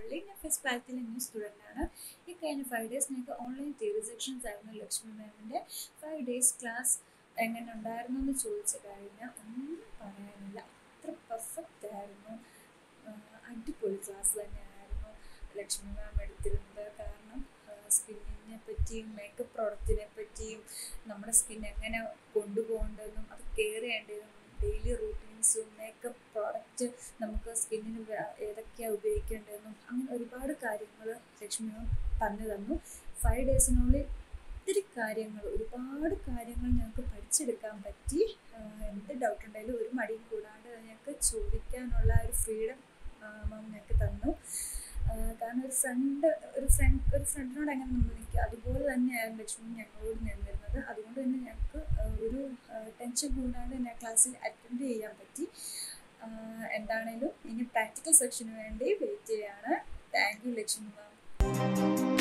പള്ളി ഞാൻ first പാക്കിലെ new student ആണ് ഈ കഴിഞ്ഞ ഫൈവ് ഡേയ്സ് ഞങ്ങൾക്ക് ഓൺലൈൻ തിയറി സെക്ഷൻസ് ആയിരുന്നു ലക്ഷ്മി മാമിൻ്റെ ഫൈവ് ഡേയ്സ് ക്ലാസ് എങ്ങനെ ഉണ്ടായിരുന്നു എന്ന് ചോദിച്ചു കഴിഞ്ഞാൽ ഒന്നും പറയാനില്ല അത്ര പെർഫെക്റ്റ് ആയിരുന്നു അടിപൊളി ക്ലാസ് തന്നെയായിരുന്നു ലക്ഷ്മി മാം എടുത്തിരുന്നത് കാരണം സ്കിന്നിനെ പറ്റിയും മേക്കപ്പ് പ്രോഡക്റ്റിനെ പറ്റിയും നമ്മുടെ സ്കിൻ എങ്ങനെ കൊണ്ടുപോകേണ്ടതെന്നും അത് കെയർ ചെയ്യേണ്ടതും ഡെയിലി റൂട്ടീൻസും മേക്കപ്പ് പ്രോഡക്റ്റ് നമുക്ക് സ്കിന്നിന് ഏതൊക്കെയാണ് ഉപയോഗിക്കേണ്ടതെന്നും അങ്ങനെ ഒരുപാട് കാര്യങ്ങൾ ലക്ഷ്മി മാം പറഞ്ഞു തന്നു ഫൈവ് ഡേയ്സിനുള്ളിൽ ഒത്തിരി കാര്യങ്ങൾ ഒരുപാട് കാര്യങ്ങൾ ഞങ്ങൾക്ക് പഠിച്ചെടുക്കാൻ പറ്റി എന്ത് ഡൗട്ട് ഉണ്ടെങ്കിലും ഒരു മടിയും കൂടാണ്ട് ഞങ്ങൾക്ക് ചോദിക്കാനുള്ള ഒരു ഫ്രീഡം മാം ഞങ്ങൾക്ക് തന്നു കാരണം ഒരു ഫ്രണ്ട് ഒരു ഫ്രണ്ട് ഒരു ഫ്രണ്ടിനോട് എങ്ങനെ നമ്മൾ നിൽക്കുക അതുപോലെ തന്നെയായിരുന്നു ലക്ഷ്മി ഞങ്ങളോട് നിന്നിരുന്നത് അതുകൊണ്ട് തന്നെ ഞങ്ങൾക്ക് ഒരു ടെൻഷൻ കൂടാണ്ട് തന്നെ ക്ലാസ്സിൽ അറ്റൻഡ് ചെയ്യാൻ പറ്റി എന്താണേലും ഇനി പ്രാക്ടിക്കൽ സെക്ഷന് വേണ്ടി വെയിറ്റ് ചെയ്യാണ് താങ്ക് യു ലക്ഷ്മി മാം